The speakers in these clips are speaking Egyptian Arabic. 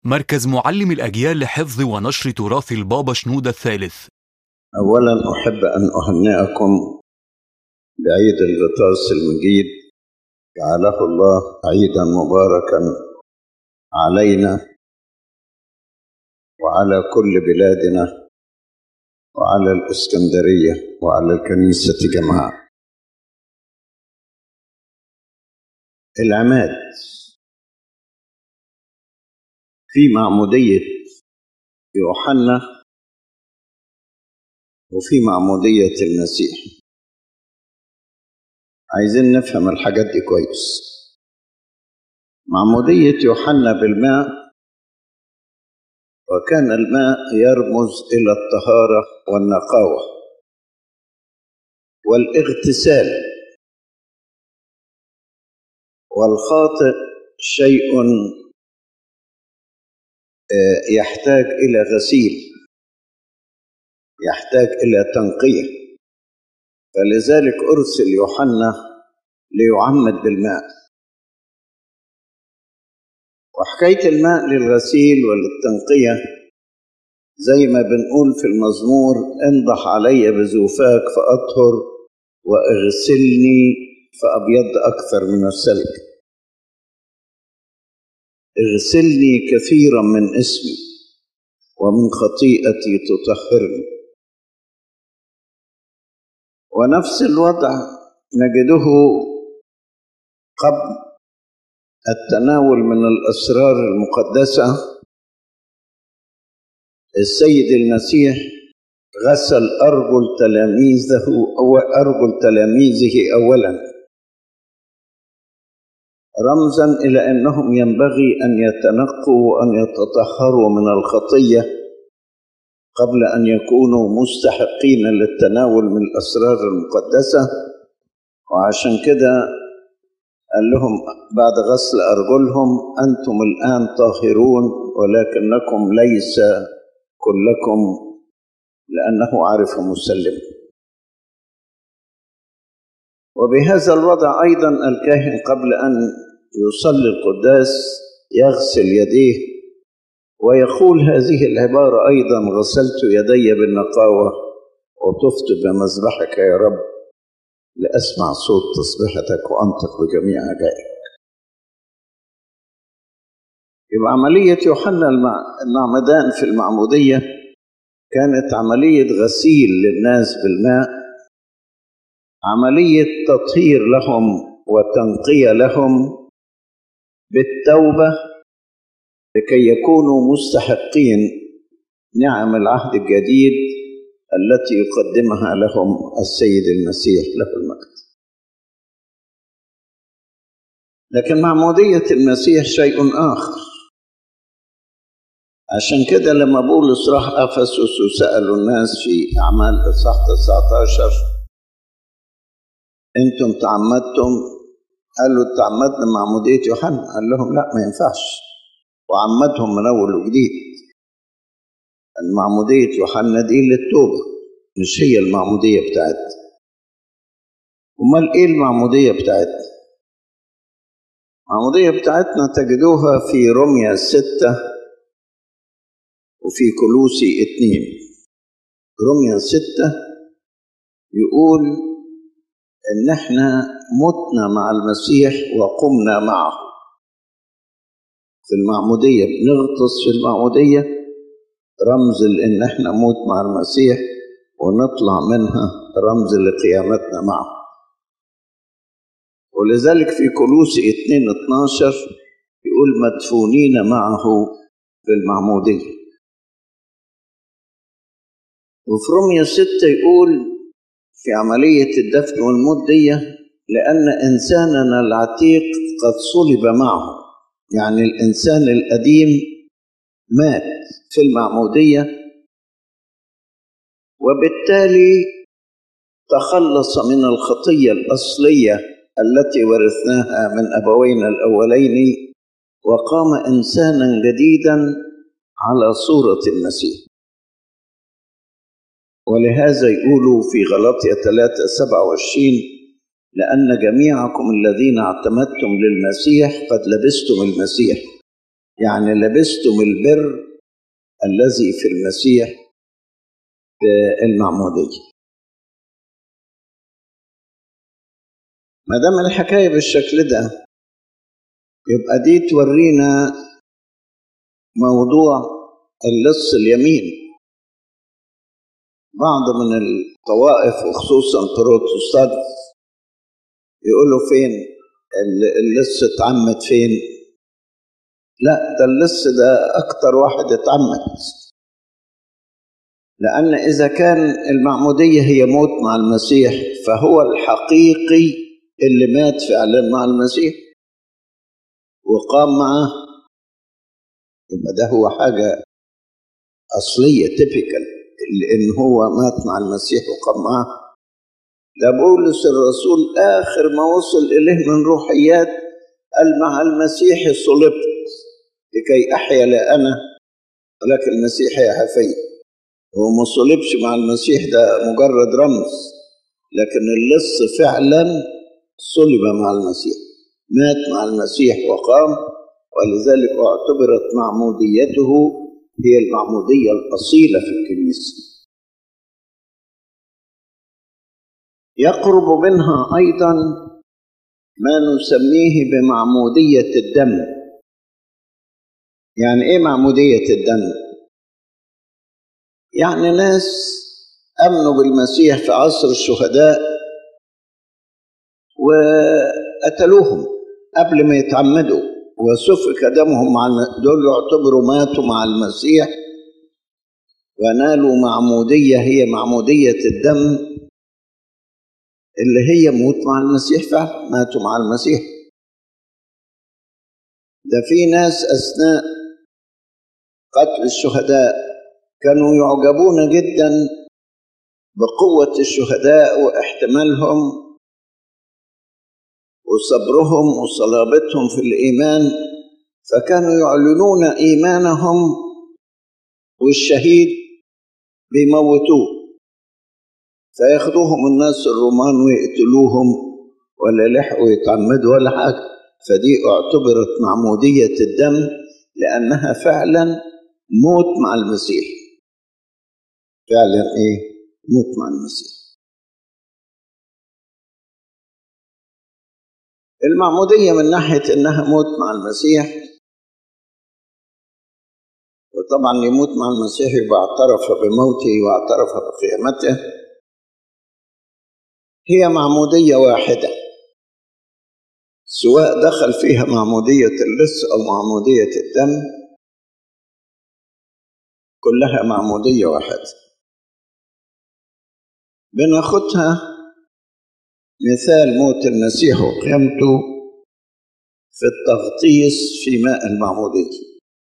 مركز معلم الأجيال لحفظ ونشر تراث البابا شنودة الثالث أولا أحب أن أهنئكم بعيد الغطاس المجيد جعله الله عيدا مباركا علينا وعلى كل بلادنا وعلى الإسكندرية وعلى الكنيسة جماعة العماد في معمودية يوحنا وفي معمودية المسيح عايزين نفهم الحاجات دي كويس معمودية يوحنا بالماء وكان الماء يرمز إلى الطهارة والنقاوة والاغتسال والخاطئ شيء يحتاج إلى غسيل يحتاج إلى تنقية فلذلك أرسل يوحنا ليعمد بالماء وحكاية الماء للغسيل وللتنقية زي ما بنقول في المزمور انضح علي بزوفاك فأطهر واغسلني فأبيض أكثر من السلك اغسلني كثيرا من اسمي ومن خطيئتي تطهرني ونفس الوضع نجده قبل التناول من الأسرار المقدسة السيد المسيح غسل أرجل تلاميذه أو أرجل تلاميذه أولا رمزا إلى أنهم ينبغي أن يتنقوا وأن يتطهروا من الخطية قبل أن يكونوا مستحقين للتناول من الأسرار المقدسة وعشان كده قال لهم بعد غسل أرجلهم أنتم الآن طاهرون ولكنكم ليس كلكم لأنه عارف مسلم وبهذا الوضع أيضا الكاهن قبل أن يصلي القداس يغسل يديه ويقول هذه العبارة أيضا غسلت يدي بالنقاوة وطفت بمذبحك يا رب لأسمع صوت تسبيحتك وأنطق بجميع عجائبك يبقى عملية يوحنا المعمدان في المعمودية كانت عملية غسيل للناس بالماء عملية تطهير لهم وتنقية لهم بالتوبة لكي يكونوا مستحقين نعم العهد الجديد التي يقدمها لهم السيد المسيح له المجد لكن معمودية المسيح شيء آخر عشان كده لما بولس راح أفسس وسألوا الناس في أعمال إصحاح 19 أنتم تعمدتم قالوا تعمدنا معمودية يوحنا قال لهم لا ما ينفعش وعمدهم من أول وجديد المعمودية يوحنا دي للتوبة مش هي المعمودية بتاعتنا أمال إيه المعمودية بتاعتنا؟ المعمودية بتاعتنا تجدوها في رمية ستة وفي كلوسي اتنين رمية ستة يقول إن إحنا متنا مع المسيح وقمنا معه في المعمودية بنغطس في المعمودية رمز لأن إحنا موت مع المسيح ونطلع منها رمز لقيامتنا معه ولذلك في كلوسي 2 12 يقول مدفونين معه في المعمودية وفي رمية 6 يقول في عملية الدفن والموت دي لأن إنساننا العتيق قد صلب معه يعني الإنسان القديم مات في المعمودية وبالتالي تخلص من الخطية الأصلية التي ورثناها من أبوينا الأولين وقام إنسانا جديدا على صورة المسيح ولهذا يقولوا في غلطية 3 27 لأن جميعكم الذين اعتمدتم للمسيح قد لبستم المسيح يعني لبستم البر الذي في المسيح المعمودية ما دام الحكاية بالشكل ده يبقى دي تورينا موضوع اللص اليمين بعض من الطوائف وخصوصا بروتستانت يقولوا فين اللص اتعمد فين لا ده اللص ده اكتر واحد اتعمد لان اذا كان المعموديه هي موت مع المسيح فهو الحقيقي اللي مات فعلا مع المسيح وقام معه يبقى ده هو حاجه اصليه تيبيكال لان هو مات مع المسيح وقام معه ده بولس الرسول آخر ما وصل إليه من روحيات قال مع المسيح صلبت لكي أحيا لا أنا ولكن المسيح يحيا فيا هو ما صلبش مع المسيح ده مجرد رمز لكن اللص فعلا صلب مع المسيح مات مع المسيح وقام ولذلك اعتبرت معموديته هي المعمودية الأصيلة في الكنيسة يقرب منها ايضا ما نسميه بمعموديه الدم يعني ايه معموديه الدم يعني ناس امنوا بالمسيح في عصر الشهداء وقتلوهم قبل ما يتعمدوا وسفك دمهم مع دول يعتبروا ماتوا مع المسيح ونالوا معموديه هي معموديه الدم اللي هي موت مع المسيح فعلا ماتوا مع المسيح ده في ناس أثناء قتل الشهداء كانوا يعجبون جدا بقوة الشهداء واحتمالهم وصبرهم وصلابتهم في الإيمان فكانوا يعلنون إيمانهم والشهيد بيموتوه فياخدوهم الناس الرومان ويقتلوهم ولا لحقوا يتعمدوا ولا حاجة فدي اعتبرت معمودية الدم لأنها فعلا موت مع المسيح فعلا إيه موت مع المسيح المعمودية من ناحية إنها موت مع المسيح وطبعا يموت مع المسيح يبقى اعترف بموته واعترف بقيامته هي معمودية واحدة سواء دخل فيها معمودية اللص أو معمودية الدم كلها معمودية واحدة بناخدها مثال موت المسيح وقيامته في التغطيس في ماء المعمودية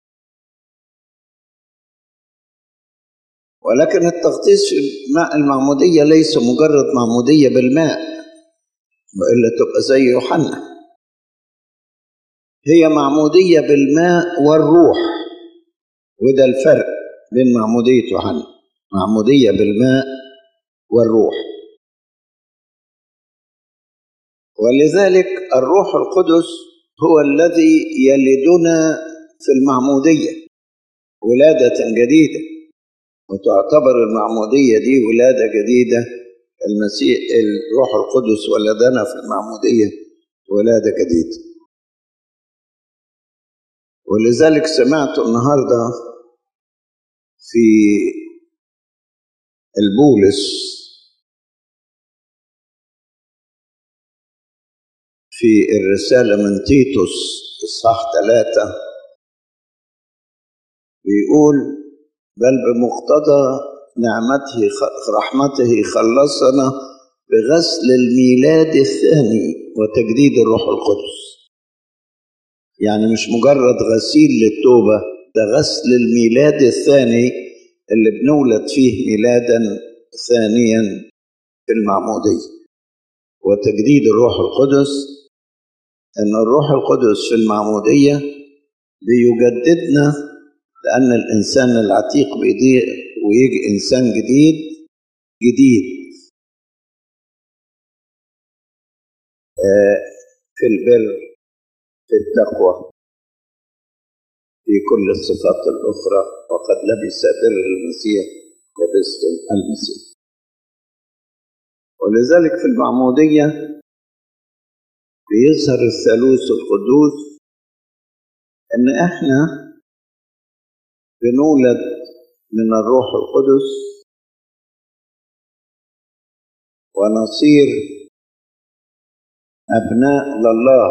ولكن التغطيس في ماء المعمودية ليس مجرد معمودية بالماء وإلا تبقى زي يوحنا هي معمودية بالماء والروح وده الفرق بين معمودية يوحنا معمودية بالماء والروح ولذلك الروح القدس هو الذي يلدنا في المعمودية ولادة جديدة وتعتبر المعمودية دي ولادة جديدة المسيح الروح القدس ولدنا في المعمودية ولادة جديدة ولذلك سمعت النهاردة في البولس في الرسالة من تيتوس إصحاح ثلاثة بيقول بل بمقتضى نعمته رحمته خلصنا بغسل الميلاد الثاني وتجديد الروح القدس يعني مش مجرد غسيل للتوبة ده غسل الميلاد الثاني اللي بنولد فيه ميلادا ثانيا في المعمودية وتجديد الروح القدس أن الروح القدس في المعمودية بيجددنا لأن الإنسان العتيق بيضيع ويجي إنسان جديد جديد في البر في التقوى في كل الصفات الأخرى وقد لبس بر المسيح لبستم المسيح ولذلك في المعمودية بيظهر الثالوث القدوس إن إحنا بنولد من الروح القدس ونصير أبناء لله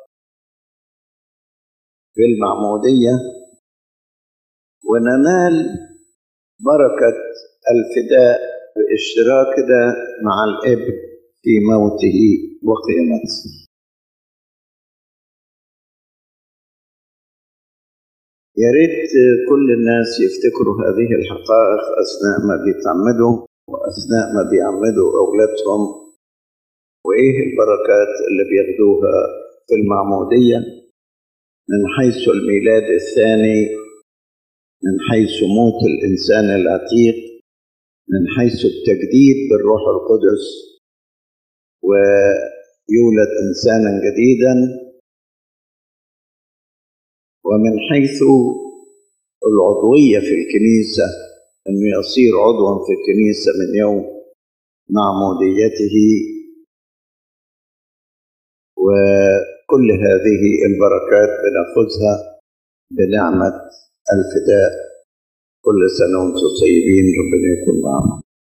في المعمودية وننال بركة الفداء باشتراكنا مع الابن في موته وقيامته يا ريت كل الناس يفتكروا هذه الحقائق أثناء ما بيتعمدوا وأثناء ما بيعمدوا أولادهم وإيه البركات اللي بياخدوها في المعمودية من حيث الميلاد الثاني من حيث موت الإنسان العتيق من حيث التجديد بالروح القدس ويولد إنسانا جديدا ومن حيث العضوية في الكنيسة أنه يصير عضوا في الكنيسة من يوم معموديته وكل هذه البركات بناخذها بنعمة الفداء كل سنة وانتم طيبين ربنا يكون معنا